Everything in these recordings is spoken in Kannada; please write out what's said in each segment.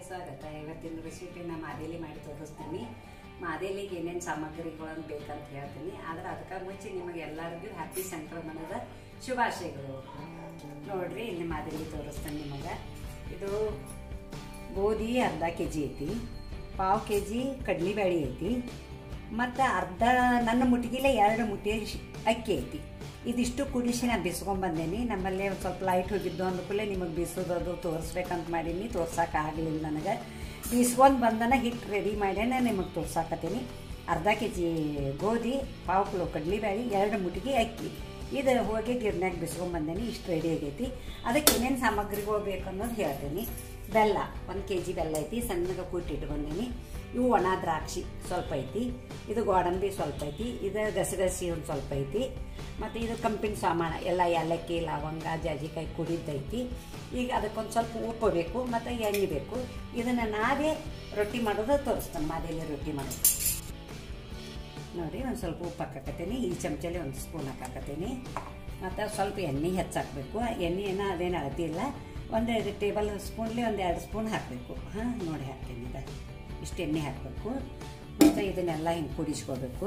ಸ್ವಾಗತ ಇವತ್ತಿನ ರೆಸಿಪಿ ನಾನು ಮಾದೇಲಿ ಮಾಡಿ ತೋರಿಸ್ತೀನಿ ಮಾದೇಲಿಗೆ ಏನೇನು ಸಾಮಗ್ರಿಗಳನ್ನು ಬೇಕಂತ ಹೇಳ್ತೀನಿ ಆದ್ರೆ ಅದಕ್ಕೆ ಮುಂಚೆ ನಿಮಗೆ ಎಲ್ಲರಿಗೂ ಹ್ಯಾಪಿ ಸಂಕ್ರಮಣದ ಶುಭಾಶಯಗಳು ನೋಡ್ರಿ ಇಲ್ಲಿ ಮಾದೇಲಿ ತೋರಿಸ್ತೀನಿ ನಿಮಗೆ ಇದು ಗೋಧಿ ಅರ್ಧ ಕೆ ಜಿ ಐತಿ ಪಾವು ಕೆ ಜಿ ಕಡ್ಲಿಬೇಳೆ ಐತಿ ಮತ್ತು ಅರ್ಧ ನನ್ನ ಮುಟ್ಟಿಗಿಲೆ ಎರಡು ಮುಟ್ಟಿ ಶ್- ಅಕ್ಕಿ ಐತಿ ಇದಿಷ್ಟು ಕುದಿಸಿ ನಾನು ಬಿಸ್ಕೊಂಬಂದೇನಿ ನಮ್ಮಲ್ಲಿ ಒಂದು ಸ್ವಲ್ಪ ಲೈಟ್ ಹೋಗಿದ್ದು ಅಂದ್ಕೂಲೆ ನಿಮಗೆ ಬೀಸೋದದು ತೋರಿಸ್ಬೇಕಂತ ಮಾಡೀನಿ ತೋರ್ಸೋಕ್ಕಾಗಲಿಲ್ಲ ನನಗೆ ಬೀಸ್ಕೊಂಡು ಬಂದನ ಹಿಟ್ಟು ರೆಡಿ ಮಾಡ್ಯಾನ ನಿಮಗೆ ತೋರ್ಸಾಕತ್ತೀನಿ ಅರ್ಧ ಕೆ ಜಿ ಗೋಧಿ ಪಾವು ಕಿಲೋ ಕಡ್ಲಿಬೇಳೆ ಎರಡು ಮುಟ್ಟಿಗೆ ಅಕ್ಕಿ ಇದು ಹೋಗಿ ಗಿರ್ನ್ಯಾಗ ಬಿಸ್ಕೊಂಬಂದೇನಿ ಇಷ್ಟು ರೆಡಿ ಆಗೈತಿ ಅದಕ್ಕೆ ಏನೇನು ಸಾಮಗ್ರಿಗಳು ಬೇಕು ಅನ್ನೋದು ಹೇಳ್ತೀನಿ ಬೆಲ್ಲ ಒಂದು ಕೆ ಜಿ ಬೆಲ್ಲ ಐತಿ ಸಣ್ಣಗೆ ಕೂಟಿ ಇಟ್ಕೊಂಡೀನಿ ಇವು ಒಣ ದ್ರಾಕ್ಷಿ ಸ್ವಲ್ಪ ಐತಿ ಇದು ಗೋಡಂಬಿ ಸ್ವಲ್ಪ ಐತಿ ಇದು ಗಸಗಸಿ ಒಂದು ಸ್ವಲ್ಪ ಐತಿ ಮತ್ತು ಇದು ಕಂಪಿನ ಸಾಮಾನು ಎಲ್ಲ ಏಲಕ್ಕಿ ಲವಂಗ ಜಾಜಿಕಾಯಿ ಕುಡಿದೈತಿ ಈಗ ಅದಕ್ಕೊಂದು ಸ್ವಲ್ಪ ಉಪ್ಪು ಬೇಕು ಮತ್ತು ಎಣ್ಣೆ ಬೇಕು ಇದನ್ನು ನಾವೇ ರೊಟ್ಟಿ ಮಾಡೋದು ತೋರಿಸ್ತಾನೆ ಮಾದೇಲಿ ರೊಟ್ಟಿ ಮಾಡೋದು ನೋಡಿ ಒಂದು ಸ್ವಲ್ಪ ಉಪ್ಪು ಹಾಕಾಕತ್ತೀನಿ ಈ ಚಮಚಲ್ಲಿ ಒಂದು ಸ್ಪೂನ್ ಹಾಕಾಕತ್ತೀನಿ ಮತ್ತು ಸ್ವಲ್ಪ ಎಣ್ಣೆ ಹೆಚ್ಚಾಕಬೇಕು ಎಣ್ಣೆನ ಅದೇನು ಅಳತಿ ಇಲ್ಲ ಒಂದು ಎರಡು ಟೇಬಲ್ ಸ್ಪೂನ್ಲಿ ಒಂದು ಎರಡು ಸ್ಪೂನ್ ಹಾಕಬೇಕು ಹಾಂ ನೋಡಿ ಹಾಕ್ತೀನಿ ಇದು ಇಷ್ಟು ಎಣ್ಣೆ ಹಾಕಬೇಕು ಮತ್ತು ಇದನ್ನೆಲ್ಲ ಹಿಂಗೆ ಕುದಿಸ್ಕೋಬೇಕು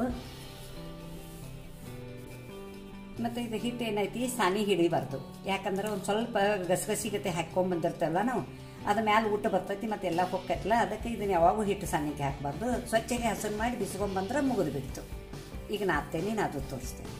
ಮತ್ತು ಇದು ಹಿಟ್ಟು ಏನೈತಿ ಸಾನಿ ಹಿಡಿಬಾರ್ದು ಯಾಕಂದ್ರೆ ಒಂದು ಸ್ವಲ್ಪ ಗಸಗಸಿಗತೆ ಹಾಕ್ಕೊಂಬಂದಿರ್ತಲ್ಲ ನಾವು ಅದ್ರ ಮ್ಯಾಲೆ ಊಟ ಬರ್ತೈತಿ ಮತ್ತು ಎಲ್ಲ ಹೊಕ್ಕೈತಲ್ಲ ಅದಕ್ಕೆ ಇದನ್ನ ಯಾವಾಗೂ ಹಿಟ್ಟು ಸಾನಿಗೆ ಹಾಕಬಾರ್ದು ಸ್ವಚ್ಛಗೆ ಹಸರು ಮಾಡಿ ಬಿಸ್ಕೊಂಬಂದ್ರೆ ಮುಗಿದು ಬಿಡ್ತು ಈಗ ನಾದ್ತೇನೆ ನಾದು ತೋರಿಸ್ತೇನೆ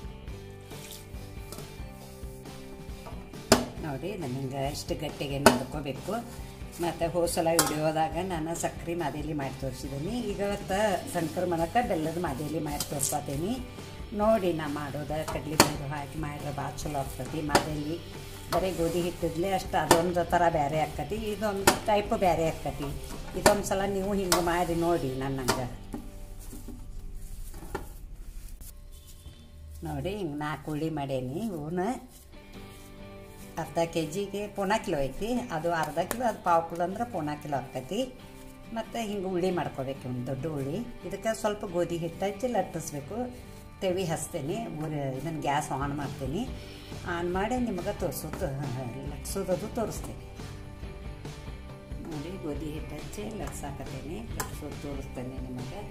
ನೋಡಿ ನಾನು ಹಿಂಗೆ ಇಷ್ಟು ಗಟ್ಟಿಗೆ ನಾದ್ಕೋಬೇಕು ಮತ್ತು ಹೋಸಲ ವಿಡಿಯೋದಾಗ ನಾನು ಸಕ್ಕರೆ ಮಾದೇಲಿ ಮಾಡಿ ತೋರಿಸಿದ್ದೀನಿ ಈಗ ಇವತ್ತು ಸಂಕ್ರಮಣಕ್ಕೆ ಬೆಲ್ಲದ ಮಾದೇಲಿ ಮಾಡಿ ತೋರಿಸ್ತೀನಿ ನೋಡಿ ನಾ ಮಾಡೋದು ಕಡ್ಲಿ ಬೇಳೆ ಹಾಕಿ ಮಾಡಿದ್ರೆ ಭಾಳ ಚಲೋ ಆಗ್ತೈತಿ ಮಾದೇಲಿ ಬರೀ ಗೋಧಿ ಹಿಟ್ಟಿದ್ಲೆ ಅಷ್ಟು ಅದೊಂದು ಥರ ಬೇರೆ ಆಕ್ಕತಿ ಇದೊಂದು ಟೈಪ್ ಬೇರೆ ಆಕ್ಕತಿ ಇದೊಂದು ಸಲ ನೀವು ಹಿಂಗೆ ಮಾಡಿ ನೋಡಿ ನನ್ನಂಗೆ ನೋಡಿ ಹಿಂಗೆ ನಾಲ್ಕು ಉಳ್ಳಿ ಮಾಡೇನಿ ಇವನ್ನ ಅರ್ಧ ಕೆ ಜಿಗೆ ಪೋಣ ಕಿಲೋ ಐತಿ ಅದು ಅರ್ಧ ಕಿಲೋ ಅದು ಪಾವು ಕಿಲೋ ಅಂದ್ರೆ ಪೋಣ ಕಿಲೋ ಆಕೈತಿ ಮತ್ತು ಹಿಂಗೆ ಉಳ್ಳಿ ಮಾಡ್ಕೋಬೇಕು ಒಂದು ದೊಡ್ಡ ಉಳ್ಳಿ ಇದಕ್ಕೆ ಸ್ವಲ್ಪ ಗೋಧಿ ಹಿಟ್ಟು ಹಚ್ಚಿ ಲಟ್ಟಿಸ್ಬೇಕು ತೆವಿ ಹಚ್ತೇನೆ ಇದನ್ನು ಗ್ಯಾಸ್ ಆನ್ ಮಾಡ್ತೀನಿ ಆನ್ ಮಾಡಿ ನಿಮಗೆ ತೋರಿಸೋದು ಲಟ್ಸೋದದು ತೋರಿಸ್ತೇನೆ ನೋಡಿ ಗೋಧಿ ಹಿಟ್ಟು ಹಚ್ಚಿ ಲಟ್ಸಾಕತ್ತೇನೆ ಲಟ್ಸೋದು ತೋರಿಸ್ತೇನೆ ನಿಮಗೆ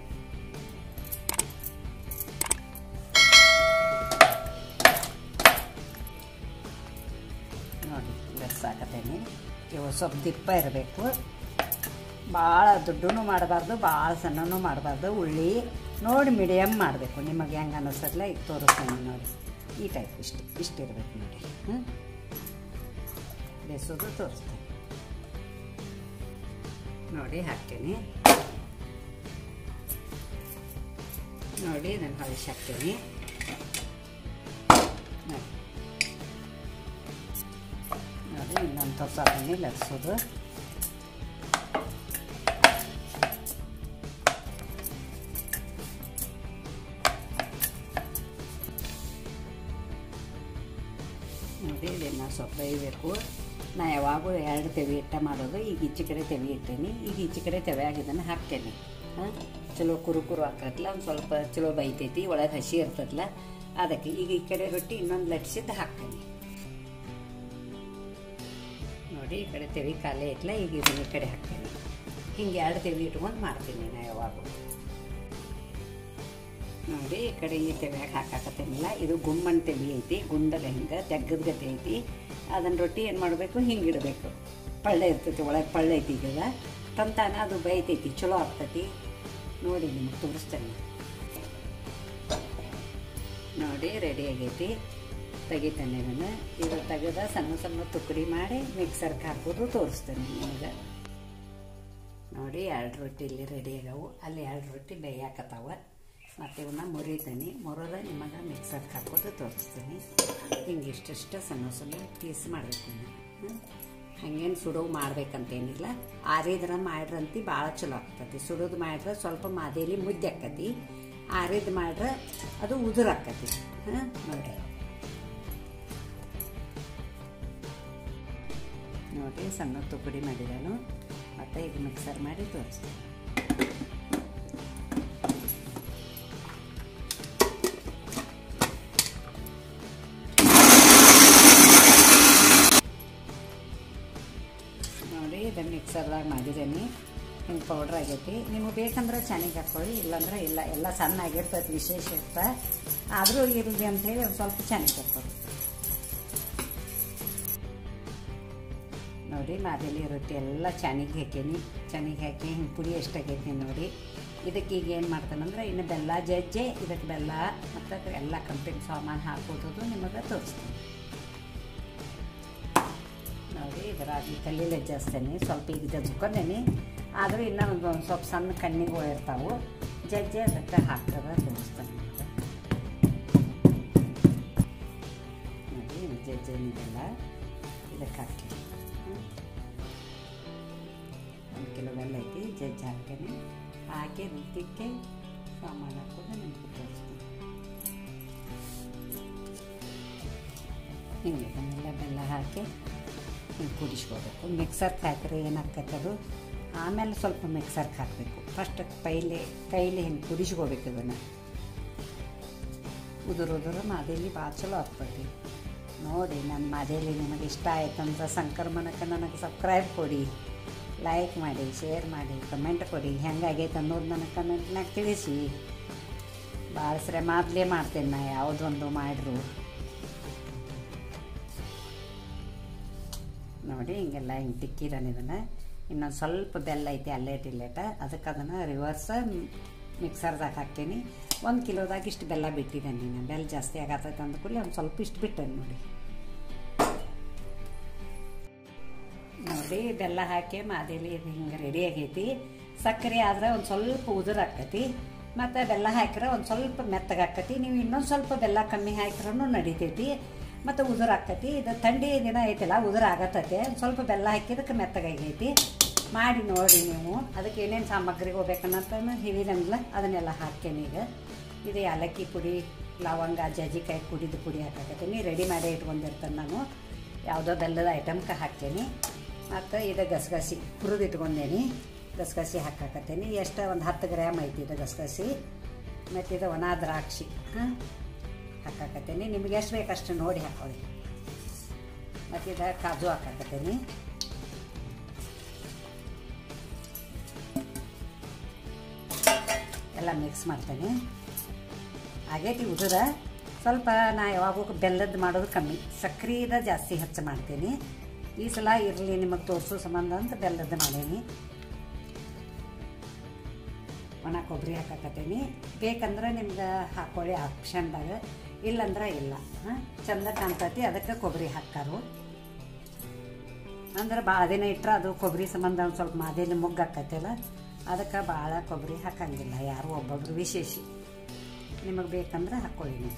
ನೋಡಿ ಲಟ್ಸಾಕತ್ತೇನೆ ಇವು ಸ್ವಲ್ಪ ದಿಪ್ಪ ಇರಬೇಕು ಭಾಳ ದೊಡ್ಡೂ ಮಾಡಬಾರ್ದು ಭಾಳ ಸಣ್ಣನೂ ಮಾಡಬಾರ್ದು ಉಳ್ಳಿ ನೋಡಿ ಮೀಡಿಯಮ್ ಮಾಡಬೇಕು ನಿಮಗೆ ಹೆಂಗೆ ಅನ್ನಿಸ್ತಲ್ಲ ಈಗ ತೋರಿಸ್ತೀನಿ ನೋಡಿ ಈ ಟೈಪ್ ಇಷ್ಟು ಇಷ್ಟು ಇರಬೇಕು ನೋಡಿ ಹ್ಞೂ ಬೇಸೋದು ತೋರಿಸ್ತೇನೆ ನೋಡಿ ಹಾಕ್ತೇನೆ ನೋಡಿ ನಾನು ಹೊಳಿಸಿ ಹಾಕ್ತೇನೆ ನೋಡಿ ನೋಡಿ ಇನ್ನೊಂದು ತೋರ್ಸಾತೀನಿ ಲಟ್ಸೋದು ನೋಡಿ ಇದನ್ನು ಸ್ವಲ್ಪ ಬೇಯಬೇಕು ನಾ ಯಾವಾಗೂ ಎರಡು ತೆವಿ ಇಟ್ಟ ಮಾಡೋದು ಈಗ ಈಚೆ ಕಡೆ ತೆವಿ ಇಟ್ಟೇನಿ ಈಗ ಈಚೆ ಕಡೆ ತೆವ್ಯಾಗ ಇದನ್ನು ಹಾಕ್ತೇನೆ ಹಾಂ ಚಲೋ ಕುರು ಕುರು ಹಾಕತ್ಲ ಒಂದು ಸ್ವಲ್ಪ ಚಲೋ ಬೈತೈತಿ ಒಳಗೆ ಹಸಿ ಇರ್ತದಲ್ಲ ಅದಕ್ಕೆ ಈಗ ಈ ಕಡೆ ರೊಟ್ಟಿ ಇನ್ನೊಂದು ಲಟ್ಸಿದ್ದು ಹಾಕ್ತೇನೆ ನೋಡಿ ಈ ಕಡೆ ತೆವಿ ಖಾಲಿ ಐತ್ಲ ಈಗ ಇದನ್ನ ಈ ಕಡೆ ಹಾಕ್ತೇನೆ ಹಿಂಗೆ ಎರಡು ತೆವಿ ಇಟ್ಕೊಂಡು ಮಾಡ್ತೀನಿ ನಾ ಯಾವಾಗೂ ನೋಡಿ ಈ ಕಡೆ ಈ ತೆವ್ಯಾಗ ಹಾಕಾಕತ್ತೇನಿಲ್ಲ ಇದು ಗುಮ್ಮನ್ ತೆವಿ ಐತಿ ಗುಂಡದ ಹಿಂಗೆ ತೆಗ್ಗದ ಗತಿ ಐತಿ ಅದನ್ನ ರೊಟ್ಟಿ ಏನು ಮಾಡಬೇಕು ಹಿಂಗೆ ಇಡಬೇಕು ಪಳ್ಳೆ ಇರ್ತೈತಿ ಒಳಗೆ ಪಳ್ಳೆ ಐತಿ ಈಗ ತಂತಾನ ಅದು ಬೈತೈತಿ ಚಲೋ ಆಗ್ತೈತಿ ನೋಡಿ ನಿಮಗೆ ತೋರಿಸ್ತೇನೆ ನೋಡಿ ರೆಡಿ ಆಗೈತಿ ತೆಗಿತೇನೆ ಇದನ್ನು ಇದು ತೆಗೆದ ಸಣ್ಣ ಸಣ್ಣ ತುಕಡಿ ಮಾಡಿ ಮಿಕ್ಸರ್ಗೆ ಹಾಕೋದು ತೋರಿಸ್ತೇನೆ ನಿಮಗೆ ನೋಡಿ ಎರಡು ರೊಟ್ಟಿ ಇಲ್ಲಿ ರೆಡಿ ಆಗ್ಯಾವು ಅಲ್ಲಿ ಎರಡು ರೊಟ್ಟಿ ಬೇಯಾಕತ್ತಾವ ಮತ್ತು ಇವನ್ನ ಮುರಿತೀನಿ ಮುರಿದ ನಿಮಗೆ ಮಿಕ್ಸರ್ಗೆ ಹಾಕೋದು ತೋರಿಸ್ತೀನಿ ಹಿಂಗೆ ಇಷ್ಟಿಷ್ಟು ಸಣ್ಣ ಸಣ್ಣ ಪೀಸ್ ಮಾಡಬೇಕು ಹ್ಞೂ ಹಂಗೇನು ಸುಡೋ ಮಾಡ್ಬೇಕಂತೇನಿಲ್ಲ ಆರಿದ್ರ ಮಾಡ್ರಂತಿ ಭಾಳ ಚಲೋ ಆಗ್ತತಿ ಸುಡೋದು ಮಾಡ್ರೆ ಸ್ವಲ್ಪ ಮಾದೇಲಿ ಮುದ್ದೆ ಆಕ್ಕತಿ ಆರಿದ್ ಮಾಡ್ರೆ ಅದು ಉದುರು ಆಕ್ಕತಿ ಹಾಂ ನೋಡಿ ನೋಡಿ ಸಣ್ಣ ತುಕಡಿ ಮಾಡಿದಾನು ಮತ್ತು ಈಗ ಮಿಕ್ಸರ್ ಮಾಡಿ ತೋರಿಸ್ತೀನಿ ನೋಡಿ ಇದನ್ನು ಮಿಕ್ಸರ್ದಾಗ ಮಾಡಿದ್ದೀನಿ ಹಿಂಗೆ ಪೌಡ್ರ್ ಆಗೈತಿ ನಿಮಗೆ ಬೇಕಂದ್ರೆ ಚೆನ್ನಾಗಿ ಹಾಕ್ಕೊಳ್ಳಿ ಇಲ್ಲಾಂದ್ರೆ ಇಲ್ಲ ಎಲ್ಲ ಸಣ್ಣ ಆಗಿರ್ತೈತೆ ವಿಶೇಷ ಇರ್ತ ಆದರೂ ಇರಲಿ ಅಂಥೇಳಿ ಒಂದು ಸ್ವಲ್ಪ ಚೆನ್ನಾಗಿ ಹಾಕ್ಕೊಳ್ಳಿ ನೋಡಿ ಮಾದಲಿ ರೊಟ್ಟಿ ಎಲ್ಲ ಚೆನ್ನಾಗಿ ಹಾಕೀನಿ ಚೆನ್ನಾಗಿ ಹಾಕಿ ಹಿಂಗೆ ಪುಡಿ ಎಷ್ಟಾಗೈತಿ ನೋಡಿ ಇದಕ್ಕೆ ಈಗ ಏನು ಮಾಡ್ತಾನಂದ್ರೆ ಇನ್ನು ಬೆಲ್ಲ ಜಜ್ಜೆ ಇದಕ್ಕೆ ಬೆಲ್ಲ ಮತ್ತು ಎಲ್ಲ ಕಂಪ್ಲೀಟ್ ಸಾಮಾನು ಹಾಕೋದು ನಿಮಗೆ ತೋರಿಸ್ತೀನಿ ನೋಡಿ ಇದರಾಗಿ ಕಲ್ಲೀಲೆ ಜಜ್ತೇನೆ ಸ್ವಲ್ಪ ಈಗ ಜಜ್ಕೊಂಡೇನಿ ಆದರೂ ಇನ್ನೂ ಒಂದು ಒಂದು ಸ್ವಲ್ಪ ಸಣ್ಣ ಕಣ್ಣಿಗಳು ಇರ್ತಾವೆ ಜಜ್ಜೆ ಅದಕ್ಕೆ ಹಾಕ್ತದ ತೋರಿಸ್ತಾನೆ ನಿಮಗೆ ನೋಡಿ ಜಜ್ಜೇನಿದೆಲ್ಲ ಇದಕ್ಕೆ ಹಾಕಿ ಒಂದು ಕಿಲೋ ಬೆಲ್ಲ ಐತಿ ಜಜ್ಜಿ ಹಾಕ್ತೇನೆ ಹಾಕಿ ರುಟ್ಟಿಕ್ಕೆ ಸಾಮಾನು ಹಾಕೋದು ನಿಮ್ಗೆ ತೋರಿಸ್ತೀನಿ ಹಿಂಗೆ ಇದನ್ನೆಲ್ಲ ಬೆಲ್ಲ ಹಾಕಿ ಹಿಂಗೆ ಕುದಿಸ್ಕೋಬೇಕು ಮಿಕ್ಸರ್ಗೆ ಹಾಕಿದ್ರೆ ಏನಾಗ್ತೈತೆ ಅದು ಆಮೇಲೆ ಸ್ವಲ್ಪ ಮಿಕ್ಸರ್ಗೆ ಹಾಕಬೇಕು ಫಸ್ಟ್ ಕೈಲಿ ಕೈಲಿ ಹಿಂಗೆ ಕುದಿಸ್ಕೋಬೇಕು ಇದನ್ನು ಉದುರು ಉದುರು ಮಾದೇಲಿ ಭಾಳ ಚಲೋ ಆಗ್ತೈತಿ ನೋಡಿ ನನ್ನ ಮಾದೇಲಿ ನಿಮಗೆ ಇಷ್ಟ ಆಯ್ತಂದ್ರೆ ಸಂಕ್ರಮಣಕ್ಕೆ ನನಗೆ ಸಬ್ಸ್ಕ್ರೈಬ್ ಕೊಡಿ ಲೈಕ್ ಮಾಡಿ ಶೇರ್ ಮಾಡಿ ಕಮೆಂಟ್ ಕೊಡಿ ಹೆಂಗಾಗೈತೆ ಅನ್ನೋದು ನನಗೆ ಕಮೆಂಟ್ನಾಗ ತಿಳಿಸಿ ಭಾಳ ಶ್ರಮಾದ್ಲೇ ಮಾಡ್ತೇನೆ ನಾ ಯಾವುದೊಂದು ಮಾಡ್ರು ನೋಡಿ ಹಿಂಗೆಲ್ಲ ಹಿಂಗೆ ತಿಕ್ಕಿದಾನೆ ಇದನ್ನು ಇನ್ನೊಂದು ಸ್ವಲ್ಪ ಬೆಲ್ಲ ಐತಿ ಅಲ್ಲೇಟ್ ಇಲ್ಲೇಟ ಅದಕ್ಕೆ ಅದನ್ನು ರಿವರ್ಸ್ ಮಿಕ್ಸರ್ದಾಗ ಹಾಕ್ತೀನಿ ಒಂದು ಕಿಲೋದಾಗ ಇಷ್ಟು ಬೆಲ್ಲ ಬಿಟ್ಟಿದ್ದೇನೆ ನಾನು ಬೆಲ್ಲ ಜಾಸ್ತಿ ಆಗತ್ತೈತೆ ಅಂದ ಕೂಡಲೇ ಒಂದು ಸ್ವಲ್ಪ ಇಷ್ಟು ಬಿಟ್ಟೇನೆ ನೋಡಿ ನೋಡಿ ಬೆಲ್ಲ ಹಾಕಿ ಮಾದೇಲಿ ಇದು ಹಿಂಗೆ ರೆಡಿ ಆಗೈತಿ ಸಕ್ಕರೆ ಆದ್ರೆ ಒಂದು ಸ್ವಲ್ಪ ಉದುರು ಆಕತಿ ಮತ್ತು ಬೆಲ್ಲ ಹಾಕಿದ್ರೆ ಒಂದು ಸ್ವಲ್ಪ ಮೆತ್ತಗೆ ಆಕತಿ ನೀವು ಇನ್ನೊಂದು ಸ್ವಲ್ಪ ಬೆಲ್ಲ ಕಮ್ಮಿ ಹಾಕಿದ್ರೂ ನಡಿತೈತಿ ಮತ್ತು ಉದುರು ಆಕತಿ ಇದು ಥಂಡಿ ದಿನ ಐತಿಲ್ಲ ಉದುರು ಆಗತ್ತೈತೆ ಒಂದು ಸ್ವಲ್ಪ ಬೆಲ್ಲ ಹಾಕಿದಕ್ಕೆ ಮೆತ್ತಗಾಗೈತಿ ಮಾಡಿ ನೋಡಿ ನೀವು ಅದಕ್ಕೆ ಏನೇನು ಸಾಮಗ್ರಿ ಹೋಗ್ಬೇಕನ್ನಂತ ಹೇಳಿದನಲ್ಲ ಅದನ್ನೆಲ್ಲ ಹಾಕ್ತೇನೆ ಈಗ ಇದು ಏಲಕ್ಕಿ ಪುಡಿ ಲವಂಗ ಜಜ್ಜಿಕಾಯಿ ಪುಡಿದು ಪುಡಿ ಹಾಕಾಕತ್ತೀನಿ ರೆಡಿ ಮಾಡಿ ಇಟ್ಕೊಂಡಿರ್ತೇನೆ ನಾನು ಯಾವುದೋ ಬೆಲ್ಲದ ಐಟಮ್ಗೆ ಹಾಕ್ತೇನೆ ಮತ್ತು ಇದು ಗಸಗಸಿ ಹುರಿದು ಇಟ್ಕೊಂಡೇನಿ ಗಸಗಸಿ ಹಾಕಾಕತ್ತೇನಿ ಎಷ್ಟು ಒಂದು ಹತ್ತು ಗ್ರಾಮ್ ಐತಿ ಇದು ಗಸಗಸಿ ಮತ್ತು ಇದು ಒಣ ದ್ರಾಕ್ಷಿ ಹಾಂ ಹಾಕಾಕತ್ತೇನಿ ನಿಮ್ಗೆ ಎಷ್ಟು ಬೇಕಷ್ಟು ನೋಡಿ ಹಾಕೊಳ್ಳಿ ಮತ್ತು ಇದು ಕಾಜು ಹಾಕಾಕತ್ತೇನಿ ಎಲ್ಲ ಮಿಕ್ಸ್ ಮಾಡ್ತೇನೆ ಆಗೈತಿ ಉದುರ ಸ್ವಲ್ಪ ನಾ ಯಾವಾಗೂ ಬೆಲ್ಲದ್ದು ಮಾಡೋದು ಕಮ್ಮಿ ಸಕ್ರೆದ ಜಾಸ್ತಿ ಹೆಚ್ಚು ಮಾಡ್ತೀನಿ ಈ ಸಲ ಇರಲಿ ನಿಮಗೆ ತೋರಿಸೋ ಸಂಬಂಧ ಅಂತ ಬೆಲ್ಲದ್ದು ಮಾಡೀನಿ ಒಣ ಕೊಬ್ಬರಿ ಹಾಕಾಕತ್ತೀನಿ ಬೇಕಂದ್ರೆ ನಿಮ್ಗೆ ಹಾಕೊಳ್ಳಿ ಆಪ್ಷನ್ದಾಗ ಇಲ್ಲಂದ್ರೆ ಇಲ್ಲ ಹಾಂ ಚಂದ ಕಾಣ್ತೈತಿ ಅದಕ್ಕೆ ಕೊಬ್ಬರಿ ಹಾಕ್ತಾರು ಅಂದ್ರೆ ಭಾಳ ದಿನ ಇಟ್ಟರೆ ಅದು ಕೊಬ್ಬರಿ ಸಂಬಂಧ ಒಂದು ಸ್ವಲ್ಪ ಮಾದೇಲಿ ಮುಗ್ಗು ಆಕೈತಲ್ಲ ಅದಕ್ಕೆ ಭಾಳ ಕೊಬ್ಬರಿ ಹಾಕಂಗಿಲ್ಲ ಯಾರು ಒಬ್ಬೊಬ್ರು ವಿಶೇಷ ನಿಮಗೆ ಬೇಕಂದ್ರೆ ಹಾಕ್ಕೊಳ್ಳಿ ನೀವು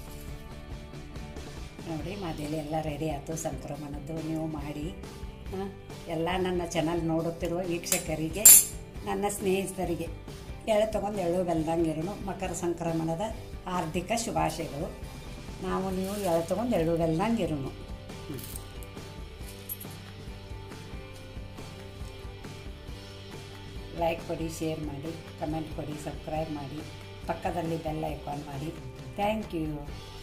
ನೋಡಿ ಮಾದೇಲಿ ಎಲ್ಲ ರೆಡಿ ಆಯ್ತು ಸಂಕ್ರಮಣದ್ದು ನೀವು ಮಾಡಿ ಹಾಂ ಎಲ್ಲ ನನ್ನ ಚಾನಲ್ ನೋಡುತ್ತಿರುವ ವೀಕ್ಷಕರಿಗೆ ನನ್ನ ಸ್ನೇಹಿತರಿಗೆ ಎಳೆ ತೊಗೊಂಡು ಎಳ್ಳು ಬೆಲ್ದಂಗಿರೋನು ಮಕರ ಸಂಕ್ರಮಣದ ಹಾರ್ದಿಕ ಶುಭಾಶಯಗಳು ನಾವು ನೀವು ಎಳೆ ತೊಗೊಂಡು ಎಳ್ಳು ಬೆಲ್ದಂಗಿರೋನು ಲೈಕ್ ಕೊಡಿ ಶೇರ್ ಮಾಡಿ ಕಮೆಂಟ್ ಕೊಡಿ ಸಬ್ಸ್ಕ್ರೈಬ್ ಮಾಡಿ ಪಕ್ಕದಲ್ಲಿ ಬೆಲ್ಲ ಐಕಾನ್ ಮಾಡಿ ಥ್ಯಾಂಕ್ ಯು